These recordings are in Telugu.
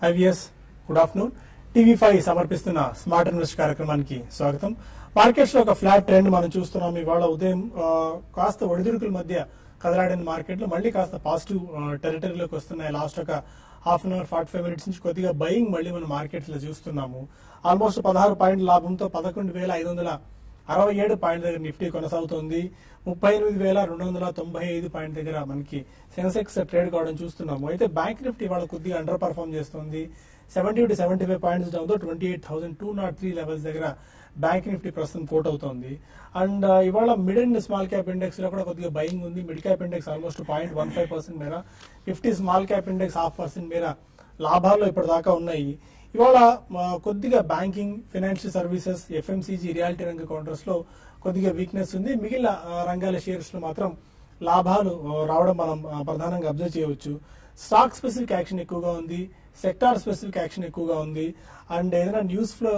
IVS good afternoon TV five సమర్పిస్తున్న స్మార్ట్ ఇన్వెస్ట్ కార్యక్రమానికి స్వాగతం మార్కెట్స్ లో ఒక ఫ్లాట్ ట్రెండ్ మనం చూస్తున్నాం ఇవాళ ఉదయం ఆ, కాస్త ఒడిదుడుకుల మధ్య కదలాడిన మార్కెట్లు మళ్ళీ కాస్త పాజిటివ్ టెరిటరీలోకి వస్తున్నాయి లాస్ట్ ఒక half an hour forty five minutes నుంచి కొద్దిగా బయింగ్ మళ్ళీ మనం మార్కెట్స్ లో చూస్తున్నాము ఆల్మోస్ట్ పదహారు పాయింట్ లాభంతో పదకొండు వేల ఐదు వందల అరవై ఏడు పాయింట్ దగ్గర నిఫ్టీ కొనసాగుతోంది ముప్పై ఎనిమిది వేల రెండు వందల తొంభై ఐదు పాయింట్ దగ్గర మనకి సెన్సెక్స్ ట్రేడ్ కావడం చూస్తున్నాము అయితే బ్యాంక్ నిఫ్టీ ఇవాళ కొద్దిగా అండర్ పర్ఫామ్ చేస్తుంది seventy two seventy five points down తో twenty eight thousand two naught three levels దగ్గర బ్యాంక్ నిఫ్టీ ప్రస్తుతం కోట్ అవుతోంది అండ్ ఇవాళ mid and small cap index లో కూడా కొద్దిగా బయింగ్ ఉంది mid cap index almost point one five percent మేర fifty small cap index half percent మేర లాభాల్లో ఇప్పటిదాకా ఉన్నాయి ఇవాళ ఆ, కొద్దిగా banking financial services FMCG realty రంగ కౌంటర్స్ లో కొద్దిగా వీక్నెస్ ఉంది మిగిలిన ఆ, రంగాల షేర్స్ లో మాత్రం లాభాలు ఆ, రావడం మనం ఆ, ప్రధానంగా అబ్జర్వ్ చేయవచ్చు స్టాక్ స్పెసిఫిక్ యాక్షన్ ఎక్కువగా ఉంది సెక్టార్ స్పెసిఫిక్ యాక్షన్ ఎక్కువగా ఉంది అండ్ ఏదైనా న్యూస్ ఫ్లో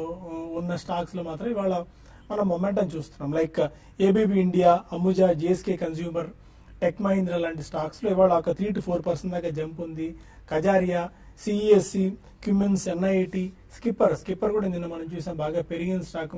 ఉన్న స్టాక్స్ లో మాత్రం ఇవాళ మనం మొమెంటం చూస్తున్నాం like ABB India Ambuja GSK consumer Tech Mahindra లాంటి స్టాక్స్ లో ఇవాళ ఒక త్రీ టు ఫోర్ పర్సెంట్ దాకా జంప్ ఉంది Kajaria CESC Cummins NIT Skipper Skipper కూడా నిన్న మనం చూసాం బాగా పెరిగిన స్టాక్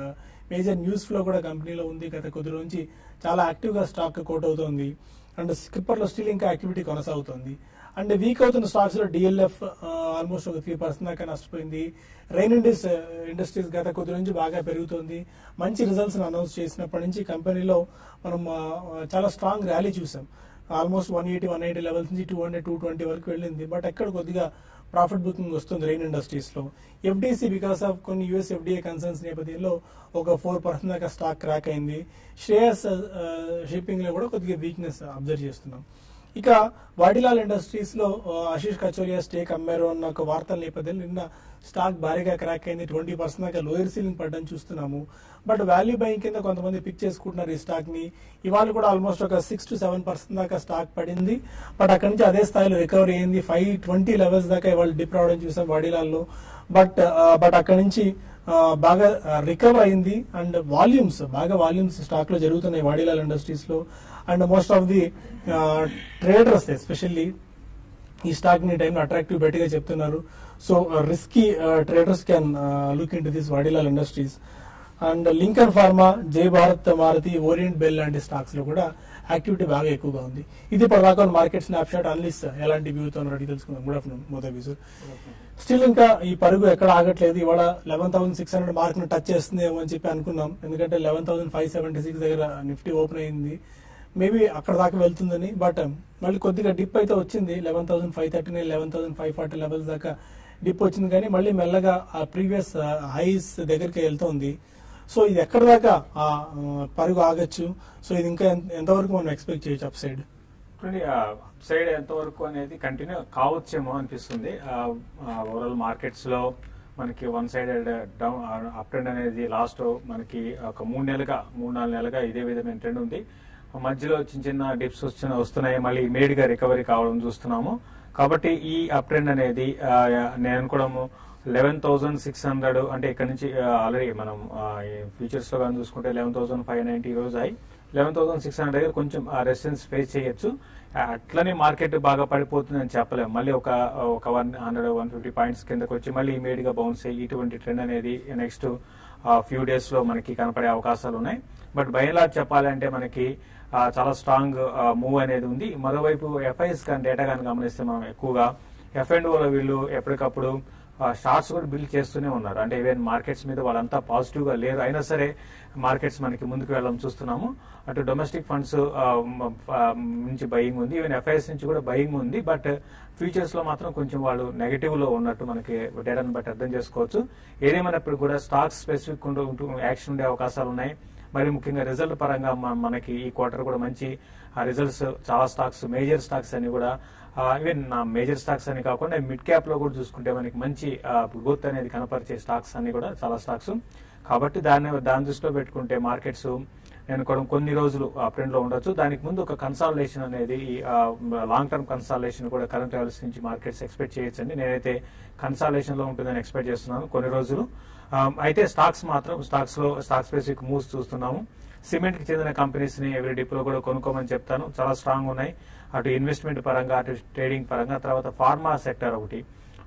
మేజర్ న్యూస్ ఫ్లో కూడా కంపెనీలో ఉంది గత కొద్ది రోజు నుంచి చాలా యాక్టివ్ గా స్టాక్ కోట్ అవుతోంది అండ్ స్కిప్పర్ లో స్టిల్ ఇంకా యాక్టివిటీ కొనసాగుతోంది అండ్ వీక్ అవుతున్న స్టాక్స్ లో డిఎల్ఎఫ్ ఆల్మోస్ట్ ఒక త్రీ పర్సెంట్ దాకా నష్టపోయింది రైన్ ఇండస్ ఇండస్ట్రీస్ గత కొద్ది రోజు నుంచి బాగా పెరుగుతోంది మంచి రిజల్ట్స్ అనౌన్స్ చేసినప్పటి నుంచి కంపెనీలో మనం ఆ, చాలా స్ట్రాంగ్ ర్యాలీ చూసాం almost one eighty one eighty levels నుంచి టూ హండ్రెడ్ టూ ట్వంటీ వరకు వెళ్ళింది బట్ ఎక్కడ కొద్దిగా ప్రాఫిట్ బుకింగ్ వస్తుంది రెయిన్ ఇండస్ట్రీస్ లో ఎఫ్డీసీ బికాస్ ఆఫ్ కొన్ని యూఎస్ ఎఫ్డీఏ కన్సర్న్స్ నేపథ్యంలో ఒక ఫోర్ పర్సెంట్ దాకా స్టాక్ క్రాక్ అయింది శ్రేయస్ షిప్పింగ్ లో కూడా కొద్దిగా వీక్నెస్ అబ్జర్వ్ చేస్తున్నాం ఇక వాడిలాల్ ఇండస్ట్రీస్ లో ఆ, ఆశీష్ కచోరియా స్టేక్ అమ్మారు అన్న ఒక వార్తల నేపథ్యంలో నిన్న స్టాక్ భారీగా క్రాక్ అయింది ట్వంటీ పర్సెంట్ దాకా లోయర్ సీలింగ్ పడడం చూస్తున్నాము బట్ వాల్యూ బయింగ్ కింద కొంతమంది పిక్ చేసుకుంటున్నారు ఈ స్టాక్ ని ఇవాళ కూడా ఆల్మోస్ట్ ఒక సిక్స్ టు సెవెన్ పర్సెంట్ దాకా స్టాక్ పడింది బట్ అక్కడి నుంచి అదే స్థాయిలో రికవరీ అయింది ఫైవ్ ట్వంటీ లెవెల్స్ దాకా ఇవాళ డిప్ రావడం చూసాం వాడిలాల్లో బట్ బట్ అక్కడి నుంచి ఆ, బాగా రికవర్ అయింది అండ్ వాల్యూమ్స్ బాగా వాల్యూమ్స్ స్టాక్ లో జరుగుతున్నాయి వాడిలాల్ ఇండస్ట్రీస్ లో and most of the traders especially ఈ స్టాక్ ని టైం అట్రాక్టివ్ బెట్ గా చెప్తున్నారు so risky traders can look into this Vadilal Industries and Lincoln Pharma Jai Bharat Maruti Orient Bell లాంటి స్టాక్స్ లో కూడా యాక్టివిటీ బాగా ఎక్కువగా ఉంది ఇది ఇప్పటిదాకా మార్కెట్ స్నాప్ షాట్ అన్లిస్ ఎలాంటి వ్యూతో అడిగి తెలుసుకుందాం good afternoon Modi sir still ఇంకా ఈ పరుగు ఎక్కడ ఆగట్లేదు ఇవాళ eleven thousand six hundred mark ను టచ్ చేస్తుంది ఏమో అని చెప్పి అనుకున్నాం ఎందుకంటే eleven thousand five seventy six దగ్గర నిఫ్టీ ఓపెన్ అయింది మేబీ అక్కడ దాకా వెళ్తుందని బట్ మళ్ళీ కొద్దిగా డిప్ అయితే వచ్చింది eleven thousand five thirty nine eleven thousand five forty levels దాకా డిప్ వచ్చింది కానీ మళ్ళీ మెల్లగా ఆ ప్రీవియస్ హైస్ దగ్గరికి వెళ్తోంది సో ఇది ఎక్కడ దాకా ఆ ఆ, పరుగు ఆగచ్చు సో ఇది ఇంకా ఎంత- ఎంతవరకు మనం ఎక్స్పెక్ట్ చేయొచ్చు అప్ సైడ్ చూడండి సైడ్ ఎంతవరకు అనేది కంటిన్యూ కావచ్చేమో అనిపిస్తుంది ఓవరాల్ మార్కెట్స్ లో మనకి one sided down up trend అనేది లాస్ట్ మనకి ఒక మూడు నెలలుగా మూడు నాలుగు నెలలుగా ఇదే విధమైన ట్రెండ్ ఉంది మధ్యలో చిన్న చిన్న డిప్స్ వస్తున్న వస్తున్నాయి మళ్ళీ ఇమీడియట్ గా రికవరీ కావడం చూస్తున్నాము కాబట్టి ఈ అప్ ట్రెండ్ అనేది ఆ, నేను అనుకోవడము లెవెన్ థౌసండ్ సిక్స్ హండ్రెడ్ అంటే ఇక్కడ నుంచి ఆల్రెడీ మనం ఫ్యూచర్స్ లో కానీ చూసుకుంటే లెవెన్ థౌసండ్ ఫైవ్ నైన్టీ ఈ రోజు అయి లెవెన్ థౌసండ్ సిక్స్ హండ్రెడ్ దగ్గర కొంచెం రెసిస్టెన్స్ ఫేస్ చేయొచ్చు ఆ, అట్లనే మార్కెట్ బాగా పడిపోతుంది అని చెప్పలేము మళ్ళీ ఒక ఒక one hundred one fifty points కిందకి వచ్చి మళ్ళీ ఇమీడియట్ గా బౌన్స్ అయ్యి ఇటువంటి ట్రెండ్ అనేది నెక్స్ట్ ఫ్యూ డేస్ లో మనకి కనపడే అవకాశాలు ఉన్నాయి బట్ బయలా చెప్పాలంటే మనకి ఆ, చాలా స్ట్రాంగ్ మూవ్ అనేది ఉంది మరోవైపు ఎఫ్ఐఎస్ కానీ డేటా కానీ గమనిస్తే మనం ఎక్కువగా ఎఫ్ అండ్ ఓలో వీళ్ళు ఎప్పటికప్పుడు షార్ట్స్ కూడా బిల్డ్ చేస్తూనే ఉన్నారు అంటే ఈవెన్ మార్కెట్స్ మీద వాళ్ళంతా పాజిటివ్ గా లేరు అయినా సరే మార్కెట్స్ మనకి ముందుకు వెళ్ళడం చూస్తున్నాము అటు డొమెస్టిక్ ఫండ్స్ నుంచి బయింగ్ ఉంది ఈవెన్ ఎఫ్ఐఎస్ నుంచి కూడా బయింగ్ ఉంది బట్ ఫ్యూచర్స్ లో మాత్రం కొంచెం వాళ్ళు నెగటివ్ లో ఉన్నట్టు మనకి డేటాను బట్టి అర్థం చేసుకోవచ్చు ఏదేమైనప్పుడు కూడా స్టాక్స్ స్పెసిఫిక్ ఉంటూ ఉంటూ యాక్షన్ ఉండే అవకాశాలు ఉన్నాయి మరి ముఖ్యంగా రిజల్ట్ పరంగా మ- మనకి ఈ క్వార్టర్ కూడా మంచి రిజల్ట్స్ చాలా స్టాక్స్ మేజర్ స్టాక్స్ అని కూడా ఈవెన్ మేజర్ స్టాక్స్ అని కాకుండా మిడ్ క్యాప్ లో కూడా చూసుకుంటే మనకి మంచి గ్రోత్ అనేది కనపరిచే స్టాక్స్ అన్ని కూడా చాలా స్టాక్స్ కాబట్టి దాన్ని దాని దృష్టిలో పెట్టుకుంటే మార్కెట్స్ నేను కూడా కొన్ని రోజులు ట్రెండ్ లో ఉండొచ్చు దానికి ముందు ఒక కన్సాలిడేషన్ అనేది లాంగ్ టర్మ్ కన్సాలిడేషన్ కూడా కరెంట్ లెవెల్స్ నుంచి మార్కెట్స్ ఎక్స్పెక్ట్ చేయొచ్చండి నేనైతే కన్సాలిడేషన్ లో ఉంటుందని ఎక్స్పెక్ట్ చేస్తున్నాను కొన్ని రోజులు ఆ, అయితే స్టాక్స్ మాత్రం స్టాక్స్ లో స్టాక్ స్పెసిఫిక్ మూవ్స్ చూస్తున్నాము సిమెంట్ కి చెందిన కంపెనీస్ ని ఎవరి డిప్ లో కూడా కొనుక్కోమని చెప్తాను చాలా స్ట్రాంగ్ ఉన్నాయి అటు ఇన్వెస్ట్మెంట్ పరంగా అటు ట్రేడింగ్ పరంగా తర్వాత ఫార్మా సెక్టర్ ఒకటి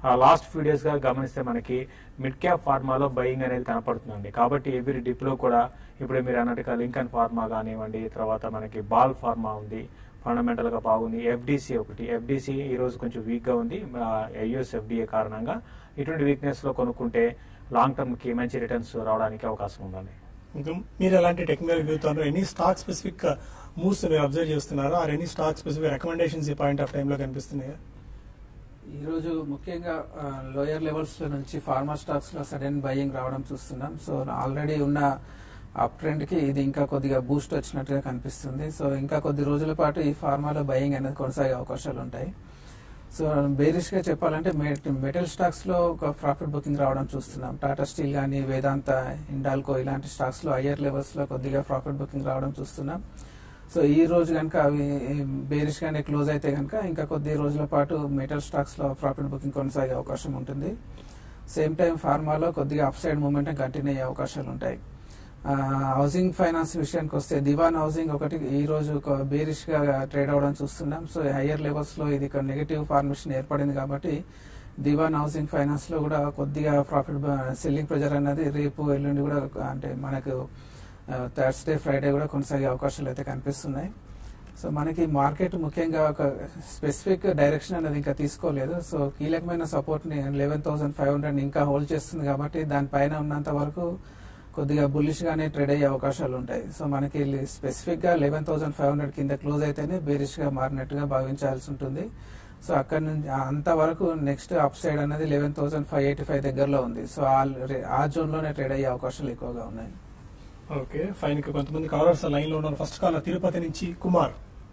లాస్ట్ ఫ్యూ డేస్ గా గమనిస్తే మనకి మిడ్ క్యాప్ ఫార్మాలో బయింగ్ అనేది కనపడుతుందండి కాబట్టి ఎవ్రీ డిప్ లో కూడా ఇప్పుడు మీరు అన్నట్టుగా లింకన్ ఫార్మా కానివ్వండి తర్వాత మనకి బాల్ ఫార్మా ఉంది ఫండమెంటల్ గా బాగుంది ఎఫ్డిసి ఒకటి ఎఫ్డిసి ఈ రోజు కొంచెం వీక్ గా ఉంది యుఎస్ ఎఫ్డిఏ కారణంగా ఇటువంటి వీక్నెస్ లో కొనుక్కుంటే లాంగ్ టర్మ్ కి మంచి రిటర్న్స్ రావడానికి అవకాశం ఉందండి ఇంకా మీరు ఎలాంటి టెక్నికల్ వ్యూతో ఎనీ స్టాక్ స్పెసిఫిక్ మూవ్స్ మీరు అబ్జర్వ్ చేస్తున్నారా or any stock specific recommendations ఈ పాయింట్ ఆఫ్ టైమ్ లో కనిపిస్తున్నాయా ఈ రోజు ముఖ్యంగా లోయర్ లెవెల్స్ లో నుంచి ఫార్మా స్టాక్స్ లో సడన్ బయింగ్ రావడం చూస్తున్నాం సో ఆల్రెడీ ఉన్న అప్ ట్రెండ్ కి ఇది ఇంకా కొద్దిగా బూస్ట్ వచ్చినట్టుగా కనిపిస్తుంది సో ఇంకా కొద్ది రోజుల పాటు ఈ ఫార్మాలో బయింగ్ అనేది కొనసాగే అవకాశాలు ఉంటాయి సో బేరిష్ గా చెప్పాలంటే మెటల్ స్టాక్స్ లో ఒక ప్రాఫిట్ బుకింగ్ రావడం చూస్తున్నాం టాటా స్టీల్ కానీ వేదాంత ఇండాల్కో ఇలాంటి స్టాక్స్ లో హయ్యర్ లెవెల్స్ లో కొద్దిగా ప్రాఫిట్ బుకింగ్ రావడం చూస్తున్నాం సో ఈ రోజు కనుక అవి బేరిష్ గానే క్లోజ్ అయితే కనుక ఇంకా కొద్ది రోజుల పాటు మెటల్ స్టాక్స్ లో ప్రాఫిట్ బుకింగ్ కొనసాగే అవకాశం ఉంటుంది సేమ్ టైం ఫార్మాలో కొద్దిగా అప్ సైడ్ మూమెంట్ కంటిన్యూ అయ్యే అవకాశాలు ఉంటాయి హౌసింగ్ ఫైనాన్స్ విషయానికి వస్తే దివాన్ హౌసింగ్ ఒకటి ఈ రోజు ఒక బేరిష్ గా ట్రేడ్ అవడం చూస్తున్నాం సో హయ్యర్ లెవెల్స్ లో ఇది ఒక నెగటివ్ ఫార్మేషన్ ఏర్పడింది కాబట్టి దివాన్ హౌసింగ్ ఫైనాన్స్ లో కూడా కొద్దిగా ప్రాఫిట్ సెల్లింగ్ ప్రెజర్ అనేది రేపు ఎల్లుండి కూడా అంటే మనకు థర్స్డే ఫ్రైడే కూడా కొనసాగే అవకాశాలు అయితే కనిపిస్తున్నాయి సో మనకి మార్కెట్ ముఖ్యంగా ఒక స్పెసిఫిక్ డైరెక్షన్ అనేది ఇంకా తీసుకోలేదు సో కీలకమైన సపోర్ట్ ని లెవెన్ థౌసండ్ ఫైవ్ హండ్రెడ్ ఇంకా హోల్డ్ చేస్తుంది కాబట్టి దానిపైన ఉన్నంత వరకు కొద్దిగా బుల్లిష్ గానే ట్రేడ్ అయ్యే అవకాశాలు ఉంటాయి సో మనకి స్పెసిఫిక్ గా లెవెన్ థౌసండ్ ఫైవ్ హండ్రెడ్ కింద క్లోజ్ అయితేనే బేరిష్ గా మారినట్టుగా భావించాల్సి ఉంటుంది సో అక్కడ నుంచి అంతవరకు నెక్స్ట్ అప్ సైడ్ అనేది eleven thousand five eighty five దగ్గరలో ఉంది సో ఆ జోన్ లోనే ట్రేడ్ అయ్యే అవకాశాలు ఎక్కువగా ఉన్నాయి ఓకే ఫైన్ ఇక కొంతమంది కాలర్స్ లైన్ లో ఉన్నారు ఫస్ట్ కాలర్ తిరుపతి నుంచి కుమార్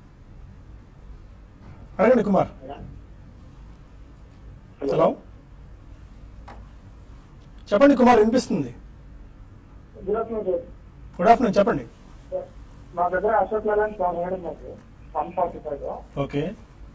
అడగండి కుమార్ హలో చెప్పండి కుమార్ వినిపిస్తుంది good afternoon sir good afternoon చెప్పండి మా దగ్గర అశోక్ లేలాండ్ ఫామ్ మేడం మాకు వన్ ఫార్టీ ఫైవ్ ఓకే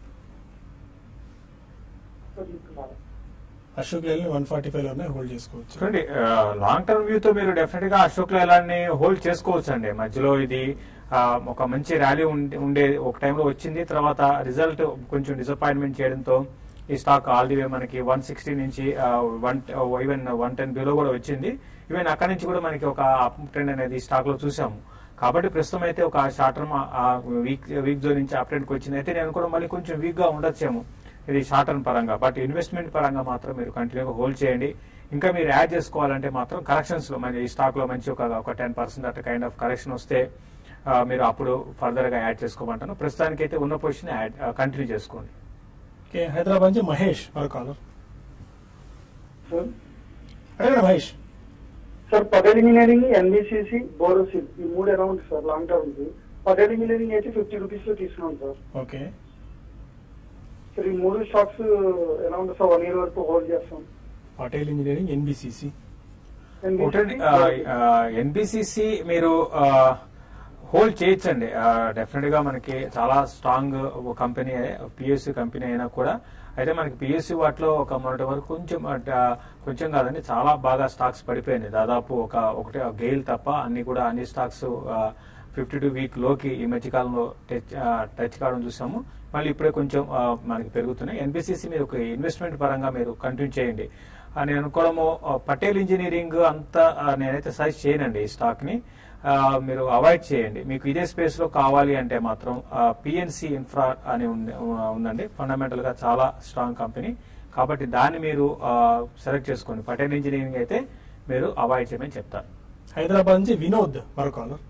తీసుకున్నారు అశోక్ లేని వన్ ఫార్టీ ఫైవ్ లోనే హోల్డ్ చేసుకోవచ్చు చూడండి లాంగ్ టర్మ్ వ్యూ తో మీరు డెఫినెట్ గా అశోక్ లేలాన్ని హోల్డ్ చేసుకోవచ్చు అండి మధ్యలో ఇది ఆ, ఒక మంచి ర్యాలీ ఉండే ఒక టైంలో వచ్చింది తర్వాత రిజల్ట్ కొంచెం డిసప్పాయింట్మెంట్ చేయడంతో ఈ స్టాక్ ఆల్ ది వే మనకి వన్ సిక్స్టీ నుంచి one even one ten below కూడా వచ్చింది ఈవెన్ అక్కడ నుంచి కూడా మనకి ఒక అప్ ట్రెండ్ అనేది స్టాక్ లో చూసాము కాబట్టి ప్రస్తుతం అయితే ఒక short term weak weak zone నుంచి అప్ ట్రెండ్కి వచ్చింది అయితే నేను కూడా మళ్ళీ కొంచెం వీక్ గా ఉండొచ్చేమో ఇది షార్ట్ టర్మ్ పరంగా బట్ ఇన్వెస్ట్మెంట్ పరంగా మాత్రం మీరు కంటిన్యూగా హోల్డ్ చేయండి ఇంకా మీరు యాడ్ చేసుకోవాలంటే మాత్రం కరెక్షన్స్ లో మన ఈ స్టాక్ లో మంచి ఒక ఒక టెన్ పర్సెంట్ అట్లా కైండ్ ఆఫ్ కరెక్షన్ వస్తే ఆ, మీరు అప్పుడు ఫర్దర్ గా యాడ్ చేసుకోమంటాను ప్రస్తుతానికి అయితే ఉన్న పొజిషన్ యాడ్ కంటిన్యూ చేసుకోండి ఓకే హైదరాబాద్ నుంచి మహేష్ మరో కాలర్ సార్ అడగండి Mahesh sir Patel Engineering NBCC Borosil ఈ మూడు అరౌండ్ సార్ లాంగ్ టర్మ్ కి పటేల్ ఇంజనీరింగ్ అయితే ఫిఫ్టీ రూపీస్ లో తీసుకున్నాం సార్ ఓకే సార్ ఈ మూడు స్టాక్స్ ఎలా ఉంటుంది సార్ వన్ ఇయర్ వరకు హోల్డ్ చేస్తాం పటేల్ ఇంజనీరింగ్ ఎన్బిసిసి ఒకటి ఎన్బిసిసి మీరు హోల్డ్ చేయొచ్చండి డెఫినెట్ గా మనకి చాలా స్ట్రాంగ్ కంపెనీ పిఎస్సి కంపెనీ అయినా కూడా అయితే మనకి పిఎస్సి వాటిలో ఒక మొన్నటి వరకు కొంచెం ఆ, కొంచెం కాదండి చాలా బాగా స్టాక్స్ పడిపోయినాయి దాదాపు ఒక ఒకటి గెయిల్ తప్ప అన్ని కూడా అన్ని స్టాక్స్ ఫిఫ్టీ టూ వీక్ లోకి ఈ మధ్య కాలంలో టచ్ ఆ, టచ్ కావడం చూసాము మళ్ళీ ఇప్పుడే కొంచెం ఆ, మనకి పెరుగుతున్నాయి ఎన్బిసిసి మీరు ఒక ఇన్వెస్ట్మెంట్ పరంగా మీరు కంటిన్యూ చేయండి ఆ, నేను అనుకోవడము ఆ, పటేల్ ఇంజనీరింగ్ అంతా ఆ, నేనైతే సజెస్ట్ చేయనండి ఈ స్టాక్ ని ఆ, మీరు అవాయిడ్ చేయండి మీకు ఇదే స్పేస్ లో కావాలి అంటే మాత్రం పిఎన్సి ఇన్ఫ్రా అని ఉంది- ఉందండి ఫండమెంటల్ గా చాలా స్ట్రాంగ్ కంపెనీ కాబట్టి దాన్ని మీరు సెలెక్ట్ చేసుకోండి పటేల్ ఇంజనీరింగ్ అయితే మీరు అవాయిడ్ చేయమని చెప్తారు హైదరాబాద్ నుంచి వినోద్ మరో కాలర్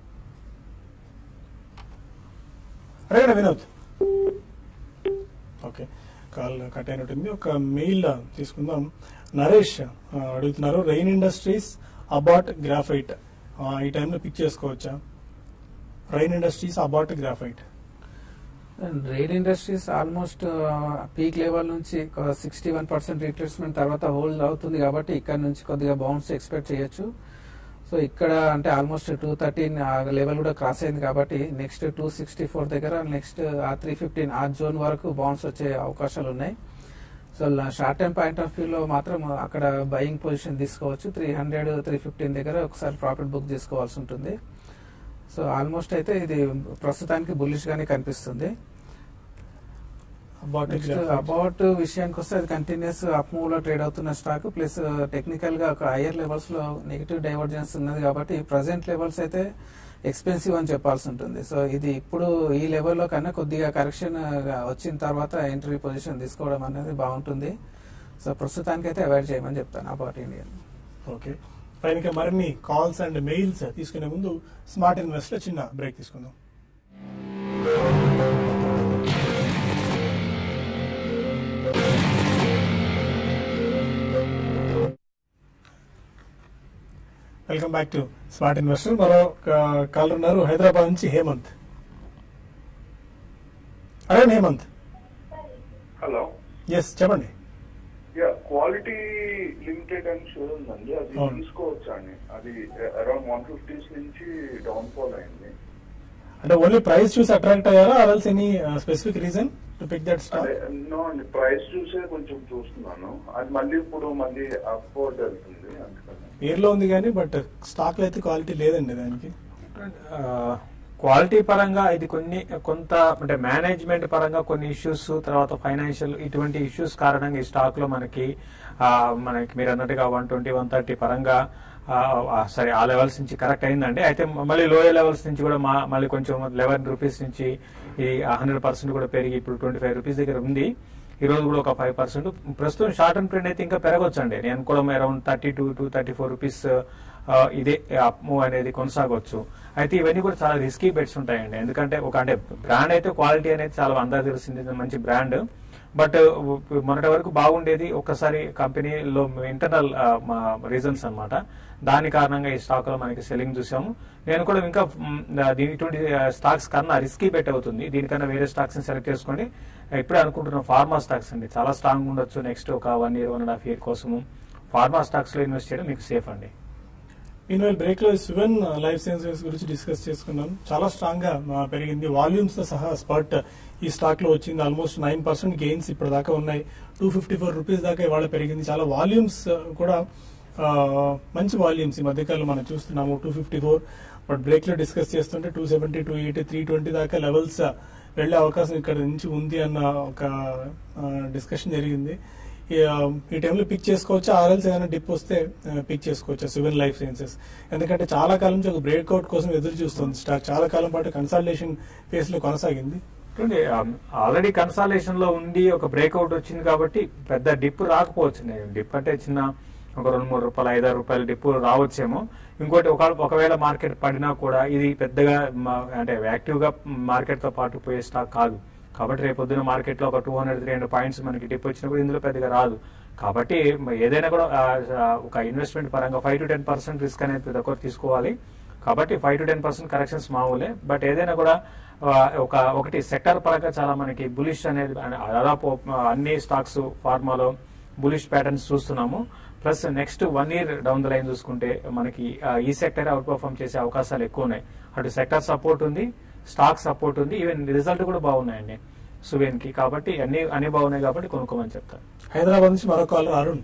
అడగండి వినోద్ ఓకే కాల్ కట్ అయినట్టుంది ఒక మెయిల్ తీసుకుందాం నరేష్ ఆ, అడుగుతున్నారు రెయిన్ ఇండస్ట్రీస్ అబాట్ గ్రాఫైట్ ఆ, ఈ టైంలో పిక్ చేసుకోవచ్చా Rain Industries Abbott Graphite Rain Industries almost peak level నుంచి సిక్స్టీ వన్ పర్సెంట్ రీట్రేస్మెంట్ తర్వాత హోల్డ్ అవుతుంది కాబట్టి ఇక్కడ నుంచి కొద్దిగా బౌన్స్ ఎక్స్పెక్ట్ చేయొచ్చు సో ఇక్కడ అంటే ఆల్మోస్ట్ టూ థర్టీన్ ఆ లెవెల్ కూడా క్రాస్ అయింది కాబట్టి నెక్స్ట్ టూ సిక్స్టీ ఫోర్ దగ్గర నెక్స్ట్ ఆ త్రీ ఫిఫ్టీన్ ఆ జోన్ వరకు బౌన్స్ వచ్చే అవకాశాలు ఉన్నాయి so short time point of వ్యూలో మాత్రం అక్కడ బయింగ్ పొజిషన్ తీసుకోవచ్చు త్రీ హండ్రెడ్ త్రీ ఫిఫ్టీన్ దగ్గర ఒకసారి ప్రాఫిట్ బుక్ చేసుకోవాల్సి ఉంటుంది సో ఆల్మోస్ట్ అయితే ఇది ప్రస్తుతానికి బుల్లిష్ గానే కనిపిస్తుంది About నెక్స్ట్ Graphite. అబౌట్ విషయానికి వస్తే అది కంటిన్యూస్ అప్ మూవ్ లో ట్రేడ్ అవుతున్న స్టాక్ ప్లస్ టెక్నికల్ గా ఒక హైయర్ లెవెల్స్ లో నెగిటివ్ డైవర్జెన్స్ ఉన్నది కాబట్టి ప్రజెంట్ లెవెల్స్ అయితే ఎక్స్పెన్సివ్ అని చెప్పాల్సి ఉంటుంది సో ఇది ఇప్పుడు ఈ లెవెల్లో కన్నా కొద్దిగా కరెక్షన్ వచ్చిన తర్వాత ఎంట్రీ పొజిషన్ తీసుకోవడం అనేది బాగుంటుంది సో ప్రస్తుతానికి అయితే అవాయిడ్ చేయమని చెప్తాను అబౌట్ ఇండియన్ ఓకే పైన ఇంకా మరిన్ని కాల్స్ అండ్ మెయిల్స్ తీసుకునే ముందు స్మార్ట్ ఇన్వెస్ట్ లో చిన్న బ్రేక్ తీసుకుందాం welcome back to smart investor మరో కాలర్ ఉన్నారు హైదరాబాద్ నుంచి హేమంత్ అదే హేమంత్ హలో ఎస్ చెప్పండి యా క్వాలిటీ లిమిటెడ్ అని షో ఉందండి అది అవును. తీసుకోవచ్చా అండి అది అరౌండ్ వన్ ఫిఫ్టీస్ నుంచి డౌన్ ఫాల్ అయింది అంటే ఓన్లీ ప్రైస్ చూసి అట్రాక్ట్ అయ్యారా or else any specific reason to pick that stock అదే నో అండి ప్రైస్ చూసే కొంచెం చూస్తున్నాను అది మళ్ళీ ఇప్పుడు మళ్ళీ అప్వర్డ్ వెళ్తుంది అందుకని పేర్లో ఉంది కానీ బట్ స్టాక్ లో అయితే క్వాలిటీ లేదండి దానికి క్వాలిటీ పరంగా ఇది కొన్ని కొంత అంటే మేనేజ్మెంట్ పరంగా కొన్ని ఇష్యూస్ తర్వాత ఫైనాన్షియల్ ఇటువంటి ఇష్యూస్ కారణంగా ఈ స్టాక్ లో మనకి ఆ, మనకి మీరు అన్నట్టుగా వన్ ట్వంటీ వన్ థర్టీ పరంగా ఆ, ఆ, సరే ఆ లెవెల్స్ నుంచి కరెక్ట్ అయిందండి అయితే మళ్ళీ లోయర్ లెవెల్స్ నుంచి కూడా మా- మళ్ళీ కొంచెం లెవెన్ రూపీస్ నుంచి ఈ హండ్రెడ్ పర్సెంట్ కూడా పెరిగి ఇప్పుడు ట్వంటీ ఫైవ్ రూపీస్ దగ్గర ఉంది ఈ రోజు కూడా ఒక ఫైవ్ పర్సెంట్ ప్రస్తుతం షార్ట్ అండ్ ప్రింట్ అయితే ఇంకా పెరగొచ్చు అండి నేను కూడా around thirty two to thirty four rupees ఇదే అప్ మూవ్ అనేది కొనసాగొచ్చు అయితే ఇవన్నీ కూడా చాలా రిస్కీ బెట్స్ ఉంటాయండి ఎందుకంటే ఒక అంటే బ్రాండ్ అయితే క్వాలిటీ అనేది చాలా అందరూ తెలిసింది ఇది మంచి బ్రాండ్ బట్ మొన్నటి వరకు బాగుండేది ఒక్కసారి కంపెనీలో ఇంటర్నల్ రీజన్స్ అన్నమాట దాని కారణంగా ఈ స్టాక్ లో మనకి సెల్లింగ్ చూసాము నేను కూడా ఇంకా మ్, దీని ఇటువంటి స్టాక్స్ కన్నా రిస్కీ బెట్ అవుతుంది దీనికన్నా వేరే స్టాక్స్ ని సెలెక్ట్ చేసుకోండి ఇప్పుడే అనుకుంటున్న ఫార్మా స్టాక్స్ అండి చాలా స్ట్రాంగ్ ఉండొచ్చు నెక్స్ట్ ఒక one year one and half year కోసము ఫార్మా స్టాక్స్ లో ఇన్వెస్ట్ చేయడం మీకు సేఫ్ అండి ఇన్వెల్ బ్రేక్ లో సువెన్ లైఫ్ సైన్సెస్ గురించి డిస్కస్ చేసుకున్నాం చాలా స్ట్రాంగ్ గా ఆ, పెరిగింది వాల్యూమ్స్ తో సహా స్పర్ట్ ఈ స్టాక్ లో వచ్చింది ఆల్మోస్ట్ నైన్ పర్సెంట్ గెయిన్స్ ఇప్పుడు దాకా ఉన్నాయి టూ ఫిఫ్టీ ఫోర్ రూపీస్ దాకా ఇవాళ పెరిగింది చాలా వాల్యూమ్స్ కూడా ఆ, మంచి వాల్యూమ్స్ ఈ మధ్యకాలంలో మనం చూస్తున్నాము two fifty four but break లో డిస్కస్ చేస్తుంటే two seventy two eighty three twenty దాకా లెవెల్స్ వెళ్లే అవకాశం ఇక్కడ నుంచి ఉంది అన్న ఒక డిస్కషన్ జరిగింది ఈ, ఆ, ఈ టైంలో పిక్ చేసుకోవచ్చు ఆర్ఎల్స్ ఏదైనా డిప్ వస్తే పిక్ చేసుకోవచ్చు సెవెన్ లైఫ్ సైన్సెస్ ఎందుకంటే చాలా కాలం నుంచి ఒక బ్రేక్అవుట్ కోసం ఎదురు చూస్తుంది స్టాక్ చాలా కాలం పాటు కన్సల్టేషన్ ఫేస్ లో కొనసాగింది చూడండి ఆల్రెడీ కన్సాలేషన్ లో ఉండి ఒక బ్రేక్అవుట్ వచ్చింది కాబట్టి పెద్ద డిప్ రాకపోవచ్చు డిప్ అంటే చిన్న ఒక రెండు మూడు రూపాయలు ఐదారు రూపాయల డిప్ రావచ్చేమో ఇంకోటి ఒక ఒకవేళ మార్కెట్ పడినా కూడా ఇది పెద్దగా మా- అంటే యాక్టివ్ గా మార్కెట్ తో పాటు పోయే స్టాక్ కాదు కాబట్టి రేపు పొద్దున మార్కెట్ లో ఒక two hundred three hundred points మనకి డిప్ వచ్చినప్పుడు ఇందులో పెద్దగా రాదు కాబట్టి మ- ఏదైనా కూడా ఆ, ఆ, ఒక ఇన్వెస్ట్మెంట్ పరంగా five to ten percent risk అనేది ప్రతి ఒక్కరు తీసుకోవాలి కాబట్టి five to ten percent corrections మామూలే బట్ ఏదైనా కూడా ఆ, ఒక ఒకటి సెక్టర్ పరంగా చాలా మనకి బులిష్ అనేది అనే- దాదాపు ఆ, అన్ని స్టాక్స్ ఫార్మాలో బులిష్ ప్యాటర్న్స్ చూస్తున్నాము plus next one year down the line చూసుకుంటే మనకి ఆ, ఈ సెక్టర్ అవుట్ పర్ఫామ్ చేసే అవకాశాలు ఎక్కువ ఉన్నాయి అటు సెక్టర్ సపోర్ట్ ఉంది స్టాక్ సపోర్ట్ ఉంది ఈవెన్ రిజల్ట్ కూడా బాగున్నాయండి సువేన్ కి కాబట్టి అన్ని అన్ని బాగున్నాయి కాబట్టి కొనుక్కోమని చెప్తాను హైదరాబాద్ నుంచి మరో కాలర్ అరుణ్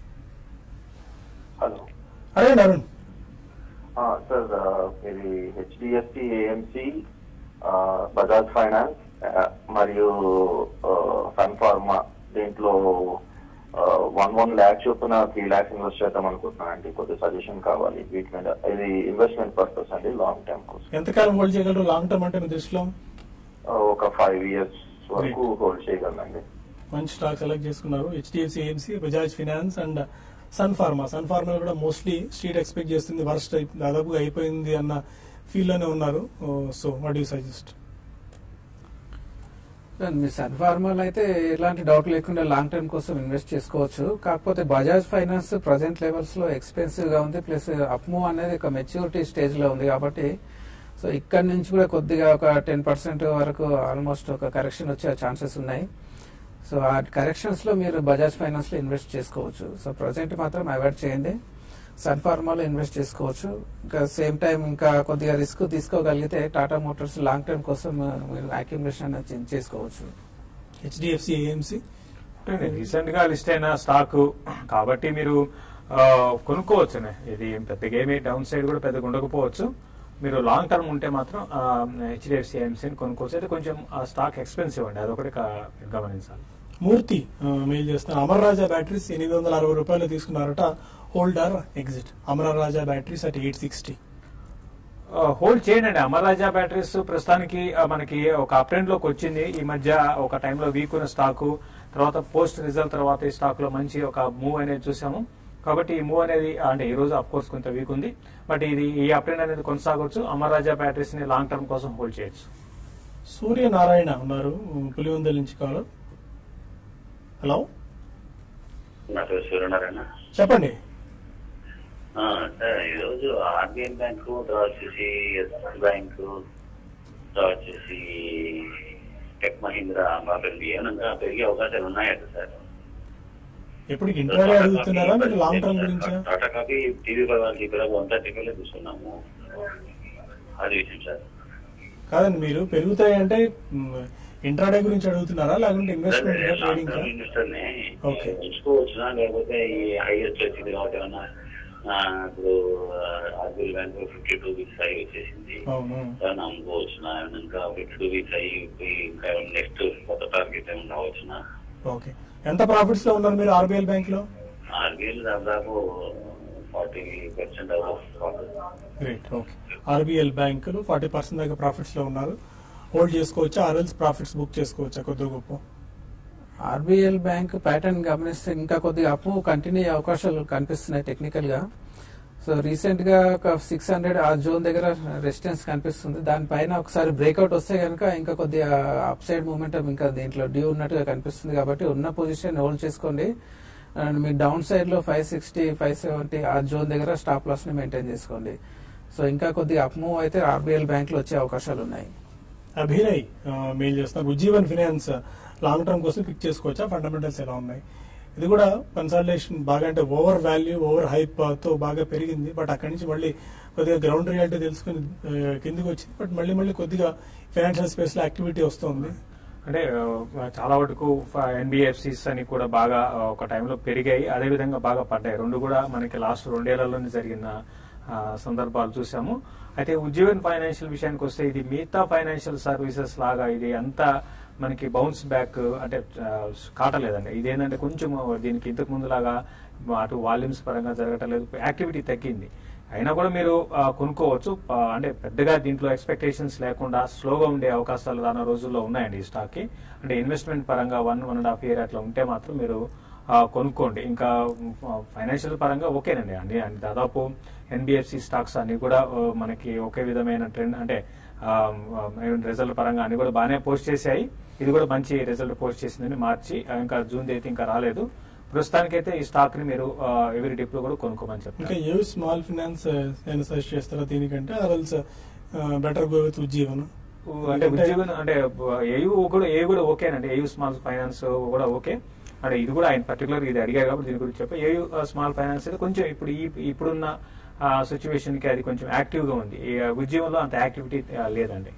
హలో అడగండి అరుణ్ ఆ, సార్ ఆ, ఇది హెచ్డిఎఫ్సి ఏఎంసి బజాజ్ ఫైనాన్స్ ఆ, మరియు ఆ, సన్ ఫార్మా దీంట్లో వన్ వన్ ల్యాక్ చొప్పున త్రీ ల్యాక్స్ ఇన్వెస్ట్ చేద్దాం అనుకుంటున్నాను అండి కొద్ది సజెషన్ కావాలి వీటి మీద ఇది ఇన్వెస్ట్మెంట్ పర్పస్ అండి లాంగ్ టర్మ్ కోసం ఎంతకాలం హోల్డ్ చేయగలరు లాంగ్ టర్మ్ అంటే మీ దృష్టిలో ఆ, ఒక ఫైవ్ ఇయర్స్ వరకు హోల్డ్ చేయగలండి మంచి స్టాక్ సెలెక్ట్ చేసుకున్నారు HDFC AMC Bajaj Finance and Sun Pharma Sun Pharma కూడా మోస్ట్లీ స్ట్రీట్ ఎక్స్పెక్ట్ చేస్తుంది వర్స్ట్ దాదాపుగా అయిపోయింది అన్న ఫీల్ లోనే ఉన్నారు సో వాట్ యూ సజెస్ట్ మీ సన్ ఫార్మాలో అయితే ఎలాంటి డౌట్ లేకుండా లాంగ్ టర్మ్ కోసం ఇన్వెస్ట్ చేసుకోవచ్చు కాకపోతే బజాజ్ ఫైనాన్స్ ప్రజెంట్ లెవెల్స్ లో ఎక్స్పెన్సివ్ గా ఉంది ప్లస్ అప్మూవ్ అనేది ఒక మెచ్యూరిటీ స్టేజ్ లో ఉంది కాబట్టి సో ఇక్కడ నుంచి కూడా కొద్దిగా ఒక టెన్ పర్సెంట్ వరకు ఆల్మోస్ట్ ఒక కరెక్షన్ వచ్చే ఛాన్సెస్ ఉన్నాయి సో ఆ కరెక్షన్స్ లో మీరు బజాజ్ ఫైనాన్స్ లో ఇన్వెస్ట్ చేసుకోవచ్చు సో ప్రజెంట్ మాత్రం అవాయిడ్ చేయండి సన్ ఫార్మాలో ఇన్వెస్ట్ చేసుకోవచ్చు ఇంకా సేమ్ టైం ఇంకా కొద్దిగా రిస్క్ తీసుకోగలిగితే టాటా మోటార్స్ లాంగ్ టర్మ్ కోసం ఆ, మీరు అక్యుమిలేషన్ చేసుకోవచ్చు హెచ్డిఎఫ్సి ఏఎంసీ రీసెంట్ గా లిస్ట్ అయిన స్టాక్ కాబట్టి మీరు ఆ, కొనుక్కోవచ్చునే ఇది పెద్దగా ఏమి డౌన్ సైడ్ కూడా పెద్దగా ఉండకపోవచ్చు మీరు లాంగ్ టర్మ్ ఉంటే మాత్రం హెచ్డిఎఫ్సి ఐఎంసీని కొనుక్కోవచ్చు అయితే కొంచెం ఆ స్టాక్ ఎక్స్పెన్సివ్ అండి అదొకటి కా- గమనించాలి మూర్తి ఆ, మెయిల్ చేస్తున్నారు అమర్ రాజా బ్యాటరీస్ ఎనిమిది వందల అరవై రూపాయలు తీసుకున్నారట hold or exit Amara Raja Batteries at eight sixty hold చేయండి అమర్రాజా బ్యాటరీస్ ప్రస్తుతానికి ఆ, మనకి ఒక అప్ ట్రెండ్ లోకి వచ్చింది ఈ మధ్య ఒక టైంలో వీక్ ఉన్న స్టాక్ తర్వాత పోస్ట్ రిజల్ట్ తర్వాత ఈ స్టాక్ లో మంచి ఒక మూవ్ అనేది చూసాము కాబట్టి ఈ మూవ్ అనేది అంటే ఈ రోజు అఫ్ కోర్స్ కొంత వీక్ ఉంది బట్ ఇది ఈ అప్ ట్రెండ్ అనేది కొనసాగవచ్చు అమర్రాజా బ్యాటరీస్ ని లాంగ్ టర్మ్ కోసం హోల్డ్ చేయొచ్చు సూర్యనారాయణ ఉన్నారు పులివెందుల నుంచి కాదు హలో నా పేరు సూర్యనారాయణ చెప్పండి ఆ, సార్ ఈరోజు ఆర్బిఐ బ్యాంకు తర్వాత వచ్చేసి ఎస్ బ్యాంకు తర్వాత వచ్చేసి టెక్ మహీంద్రా బాగా పెరిగి ఏమన్నా పెరిగే అవకాశాలు ఉన్నాయట సార్ ఎప్పటికి ఇంటర్వ్యూ అడుగుతున్నారా మీరు లాంగ్ టర్మ్ గురించా టాటా కాపీ టీవీ వాళ్ళకి ఇక్కడ వన్ థర్టీ ఫైవ్ తీసుకున్నాము అది విషయం సార్ కాదండి మీరు పెరుగుతాయి అంటే ఇంట్రాడే గురించి అడుగుతున్నారా లేకుంటే investment long trading term investor ని Okay. ఉంచుకోవచ్చునా లేకపోతే ఈ హైయెస్ట్ వచ్చింది కాబట్టి ఏమన్నా ఆ, ఇప్పుడు RBI bank fifty two weeks high వచ్చేసింది అవును దాన్ని అమ్ముకోవచ్చునా ఏమన్నా ఇంకా ఫిఫ్టీ టూ వీక్స్ అయిపోయి ఇంకా నెక్స్ట్ కొత్త టార్గెట్ ఏమైనా రావచ్చునా ఓకే ఎంత ప్రాఫిట్స్ లో ఉన్నారు మీరు ఆర్బీఎల్ బ్యాంక్ లో ఆర్బిఐ దాదాపు forty percent great okay RBL బ్యాంకులు ఫార్టీ పర్సెంట్ దాకా ప్రాఫిట్స్ లో ఉన్నారు హోల్డ్ చేసుకోవచ్చా ఆర్ఎల్స్ ప్రాఫిట్స్ బుక్ చేసుకోవచ్చా కొద్ది గొప్ప ఆర్బీఎల్ బ్యాంక్ ప్యాటర్న్ గమనిస్తే ఇంకా కొద్దిగా అప్పు కంటిన్యూ అయ్యే అవకాశాలు కనిపిస్తున్నాయి టెక్నికల్ గా సో రీసెంట్ గా ఒక సిక్స్ హండ్రెడ్ ఆ జోన్ దగ్గర రెసిస్టెన్స్ కనిపిస్తుంది దానిపైన ఒకసారి బ్రేక్అవుట్ వస్తే కనుక ఇంకా కొద్దిగా అప్ సైడ్ మూమెంటం ఇంకా దీంట్లో డ్యూ ఉన్నట్టుగా కనిపిస్తుంది కాబట్టి ఉన్న పొజిషన్ హోల్డ్ చేసుకోండి అండ్ మీ డౌన్ సైడ్ లో ఫైవ్ సిక్స్టీ ఫైవ్ సెవెంటీ ఆ జోన్ దగ్గర స్టాప్ లాస్ ని మెయింటైన్ చేసుకోండి సో ఇంకా కొద్దిగా అప్ మూవ్ అయితే ఆర్బీఎల్ బ్యాంక్ లో వచ్చే అవకాశాలు ఉన్నాయి అభినయ్ ఆ, మెయిల్ చేస్తున్నారు ఉజ్జీవన్ ఫినాన్స్ లాంగ్ టర్మ్ కోసం పిక్ చేసుకోవచ్చా ఫండమెంటల్స్ ఎలా ఉన్నాయి ఇది కూడా కన్సల్టేషన్ బాగా అంటే ఓవర్ వాల్యూ ఓవర్ హైప్ తో బాగా పెరిగింది బట్ అక్కడి నుంచి మళ్ళీ కొద్దిగా గ్రౌండ్ రియాలిటీ తెలుసుకుని ఆ, కిందికి వచ్చింది బట్ మళ్ళీ మళ్ళీ కొద్దిగా ఫైనాన్షియల్ స్పేస్ లో యాక్టివిటీ వస్తుంది అంటే ఆ, చాలా వరకు ఎన్బిఎఫ్సిస్ అని కూడా బాగా ఆ, ఒక టైంలో పెరిగాయి అదే విధంగా బాగా పడ్డాయి రెండు కూడా మనకి లాస్ట్ రెండేళ్లలోనే జరిగిన ఆ, సందర్భాలు చూసాము అయితే ఉజ్జీవన్ ఫైనాన్షియల్ విషయానికి వస్తే ఇది మిగతా ఫైనాన్షియల్ సర్వీసెస్ లాగా ఇది అంత మనకి బౌన్స్ బ్యాక్ అంటే ఆ, కాటలేదండి ఇదేంటంటే కొంచెం దీనికి ఇంతకు ముందు లాగా అటు వాల్యూమ్స్ పరంగా జరగటలేదు యాక్టివిటీ తగ్గింది అయినా కూడా మీరు ఆ, కొనుక్కోవచ్చు ఆ, అంటే పెద్దగా దీంట్లో ఎక్స్పెక్టేషన్స్ లేకుండా స్లోగా ఉండే అవకాశాలు రానున్న రోజుల్లో ఉన్నాయండి ఈ స్టాక్ కి అంటే ఇన్వెస్ట్మెంట్ పరంగా one one and half year అట్లా ఉంటే మాత్రం మీరు ఆ, కొనుక్కోండి ఇంకా ఫైనాన్షియల్ పరంగా ఓకేనండి అండి అండ్ దాదాపు ఎన్బిఎఫ్సి స్టాక్స్ అన్ని కూడా ఆ, మనకి ఒకే విధమైన ట్రెండ్ అంటే రిజల్ట్ పరంగా అన్ని కూడా బాగానే పోస్ట్ చేశాయి ఇది కూడా మంచి రిజల్ట్ పోస్ట్ చేసిందని మార్చి ఆ, ఇంకా జూన్ అయితే ఇంకా రాలేదు ప్రస్తుతానికైతే ఈ స్టాక్ ని మీరు ఎవరి డిప్ లో కూడా కొనుక్కోమని ఇంకా చెప్తారు ఏ స్మాల్ ఫినాన్స్ ఏమైనా సజెస్ట్ చేస్తారా దీనికంటే ఆర్ఎల్స్ బెటర్ గో విత్ ఉజ్జీవన్ అంటే ఉద్యోగం అంటే ఏయు కూడా ఏ కూడా ఓకేనండి ఏయు స్మాల్ ఫైనాన్స్ కూడా ఓకే అంటే ఇది కూడా ఆయన పర్టికులర్ ఇది అడిగారు కాబట్టి దీని గురించి చెప్పి ఏయు స్మాల్ ఫైనాన్స్ అయితే కొంచెం ఇప్పుడు ఈ ఇప్పుడున్న సిచ్యువేషన్ కి అది కొంచెం యాక్టివ్ గా ఉంది ఈ ఉద్యోగంలో అంత యాక్టివిటీ ఆ, లేదండి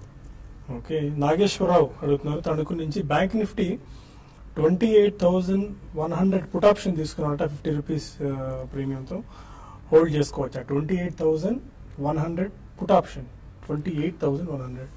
ఓకే నాగేశ్వరరావు అడుగుతున్నారు తణుకు నుంచి Bank Nifty twenty eight thousand one hundred put option తీసుకున్నారట ఫిఫ్టీ రూపీస్ ప్రీమియంతో హోల్డ్ చేసుకోవచ్చా twenty eight thousand one hundred put option twenty eight thousand one hundred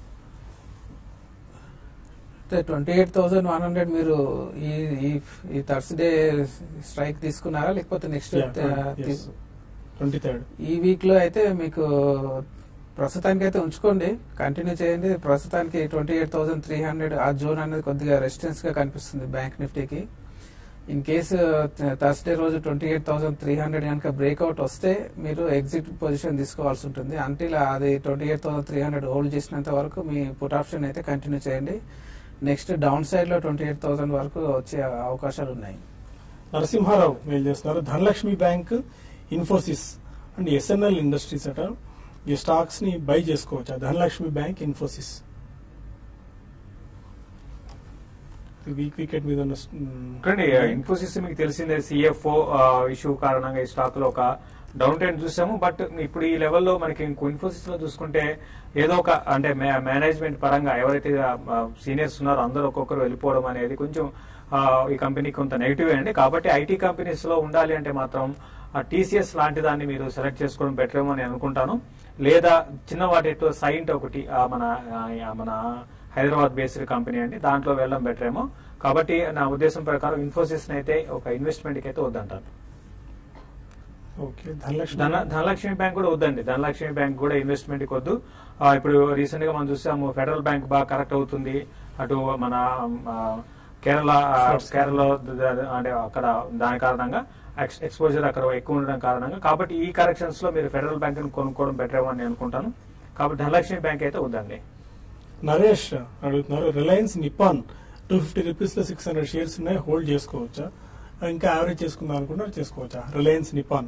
అయితే twenty eight thousand one hundred మీరు ఈ ఈ- ఈ థర్స్డే స్ట్రైక్ తీసుకున్నారా లేకపోతే నెక్స్ట్ ట్వంటీ థర్డ్ ఈ వీక్ లో అయితే మీకు ప్రస్తుతానికి అయితే ఉంచుకోండి కంటిన్యూ చేయండి ప్రస్తుతానికి twenty eight thousand three hundred ఆ జోన్ అనేది కొద్దిగా రెసిస్టెన్స్ గా కనిపిస్తుంది బ్యాంక్ నిఫ్టీకి ఇన్ కేసు థర్స్డే రోజు twenty eight thousand three hundred కనుక బ్రేక్అవుట్ వస్తే మీరు ఎగ్జిట్ పొజిషన్ తీసుకోవాల్సి ఉంటుంది అంటిల్ అది twenty eight thousand three hundred hold చేసినంత వరకు మీ పుట్ ఆప్షన్ అయితే కంటిన్యూ చేయండి నెక్స్ట్ డౌన్ సైడ్ లో ట్వంటీ ఎయిట్ థౌసండ్ వరకు వచ్చే అవకాశాలు ఉన్నాయి నరసింహారావు మెయిల్ చేస్తున్నారు Dhanlaxmi Bank Infosys and SNL Industries అట ఈ స్టాక్స్ ని బై చేసుకోవచ్చా Dhanlaxmi Bank Infosys weak wicket మీద ఉన్న చూడండి ఇన్ఫోసిస్ మీకు తెలిసిందే సిఎఫ్ఓ ఇష్యూ కారణంగా ఈ స్టాక్ లో ఒక డౌన్ ట్రెండ్ చూసాము బట్ ఇప్పుడు ఈ లెవెల్లో మనకి ఇంకో ఇన్ఫోసిస్ లో చూసుకుంటే ఏదో ఒక అంటే మేనేజ్మెంట్ పరంగా ఎవరైతే సీనియర్స్ ఉన్నారో అందరూ ఒక్కొక్కరు వెళ్ళిపోవడం అనేది కొంచెం ఆ, ఈ కంపెనీ కొంత నెగిటివ్ అండి కాబట్టి ఐటీ కంపెనీస్ లో ఉండాలి అంటే మాత్రం ఆ టీసీఎస్ లాంటి దాన్ని మీరు సెలెక్ట్ చేసుకోవడం బెటర్ ఏమో అని అనుకుంటాను లేదా చిన్న వాటితో సైంట్ ఒకటి ఆ మన ఆ మన హైదరాబాద్ బేస్డ్ కంపెనీ అండి దాంట్లో వెళ్ళడం బెటర్ ఏమో కాబట్టి నా ఉద్దేశం ప్రకారం ఇన్ఫోసిస్ అయితే ఒక ఇన్వెస్ట్మెంట్ కి అయితే వద్దంటాను ఓకే ధనలక్ష్మి ధన ధనలక్ష్మి బ్యాంక్ కూడా వద్దండి ధనలక్ష్మి బ్యాంక్ కూడా ఇన్వెస్ట్మెంట్ కి వద్దు ఆ, ఇప్పుడు రీసెంట్ గా మనం చూసాము ఫెడరల్ బ్యాంక్ బాగా కరెక్ట్ అవుతుంది అటు మన ఆ, కేరళ ఆ, కేరళ ద- ద- అంటే అక్కడ దాని కారణంగా ఎక్స్- ఎక్స్పోజర్ అక్కడ ఎక్కువ ఉండడం కారణంగా కాబట్టి ఈ కరెక్షన్స్ లో మీరు ఫెడరల్ బ్యాంక్ కొనుక్కోవడం బెటర్ ఏమో అని నేను అనుకుంటాను కాబట్టి ధనలక్ష్మి బ్యాంక్ అయితే వద్దండి నరేష్ అడుగుతున్నారు Reliance Nippon two fifty rupees లో సిక్స్ హండ్రెడ్ షేర్స్ ఉన్నాయి హోల్డ్ చేసుకోవచ్చా ఇంకా యావరేజ్ చేసుకుందాం అనుకున్నారు చేసుకోవచ్చా రిలయన్స్ నిప్పాన్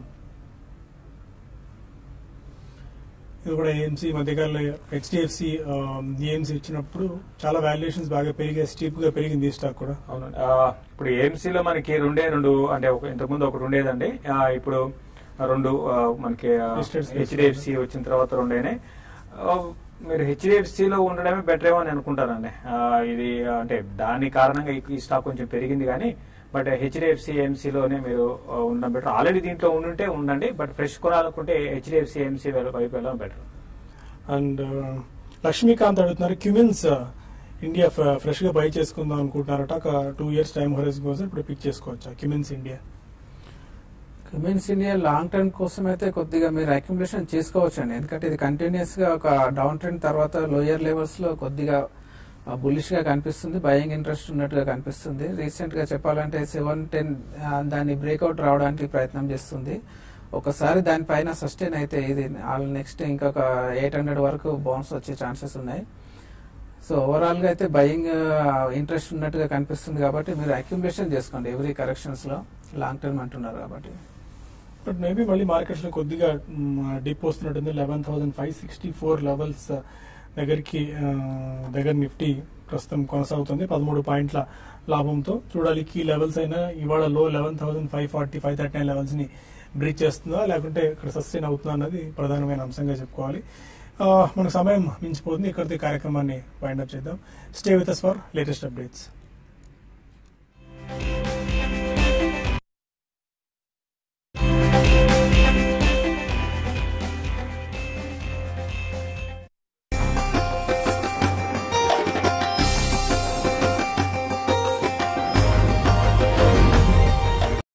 ఇది కూడా ఏఎంసీ మధ్యకాలంలో హెచ్డిఎఫ్సి ఏఎంసీ ఇచ్చినప్పుడు చాలా వాల్యుయేషన్స్ బాగా పెరిగాయి స్టీప్ గా పెరిగింది ఈ స్టాక్ కూడా అవునండి ఆ, ఇప్పుడు AMC లో మనకి రెండే రెండు అంటే ఒక ఇంతకుముందు ఒకటి ఉండేదండి ఆ, ఇప్పుడు రెండు ఆ, మనకి Listed space. హెచ్డిఎఫ్సి వచ్చిన తర్వాత రెండేనే ఆ, మీరు హెచ్డిఎఫ్సి లో ఉండడమే బెటర్ ఏమో అని అనుకుంటానండి ఆ, ఇది ఆ, అంటే దాని కారణంగా ఈ- ఈ స్టాక్ కొంచెం పెరిగింది కానీ బట్ హెచ్డిఎఫ్సి ఎంసీ లోనే మీరు ఆ, ఉండడం బెటర్ ఆల్రెడీ దీంట్లో ఉండుంటే ఉండండి బట్ ఫ్రెష్ కొనాలనుకుంటే హెచ్డిఎఫ్సి ఎంసీ వైపు వెళ్ళడం బెటర్ అండ్ లక్ష్మీకాంత్ అడుగుతున్నారు క్యూమిన్స్ ఇండియా ఫ్రెష్ గా బై చేసుకుందాం అనుకుంటున్నారట ఒక టూ ఇయర్స్ టైం హోరైజన్ కోసం ఇప్పుడు పిక్ చేసుకోవచ్చా Cummins India Cummins India long term కోసం అయితే కొద్దిగా మీరు అక్యుములేషన్ చేసుకోవచ్చు అండి ఎందుకంటే ఇది కంటిన్యూస్ గా ఒక డౌన్ ట్రెండ్ తర్వాత లోయర్ లెవెల్స్ లో కొద్దిగా బులిష్ గా కనిపిస్తుంది బయింగ్ ఇంట్రెస్ట్ ఉన్నట్టుగా కనిపిస్తుంది రీసెంట్ గా చెప్పాలంటే సెవెన్ టెన్ దాన్ని బ్రేక్అవుట్ రావడానికి ప్రయత్నం చేస్తుంది ఒకసారి దానిపైన సస్టైన్ అయితే ఇది నెక్స్ట్ ఇంకొక ఎయిట్ హండ్రెడ్ వరకు బౌన్స్ వచ్చే ఛాన్సెస్ ఉన్నాయి సో ఓవరాల్ గా అయితే బయింగ్ ఇంట్రెస్ట్ ఉన్నట్టుగా కనిపిస్తుంది కాబట్టి మీరు అక్యుములేషన్ చేసుకోండి ఎవ్రీ కరెక్షన్స్ లో లాంగ్ టర్మ్ అంటున్నారు కాబట్టి బట్ మేబీ మళ్ళీ మార్కెట్స్ లో కొద్దిగా డిప్ వస్తున్నట్టుంది eleven thousand five sixty four levels దగ్గరికి ఆ, దగ్గర నిఫ్టీ ప్రస్తుతం కొనసాగుతుంది పదమూడు పాయింట్ల లాభంతో చూడాలి కీ లెవెల్స్ అయినా ఇవాళ లో eleven thousand five forty five thirty nine levels ని బ్రీచ్ చేస్తుందా లేకుంటే ఇక్కడ సస్టైన్ అవుతుందా అన్నది ప్రధానమైన అంశంగా చెప్పుకోవాలి ఆ, మనకు సమయం మించిపోతుంది ఇక్కడితో ఈ కార్యక్రమాన్ని వైండప్ చేద్దాం stay with us for latest updates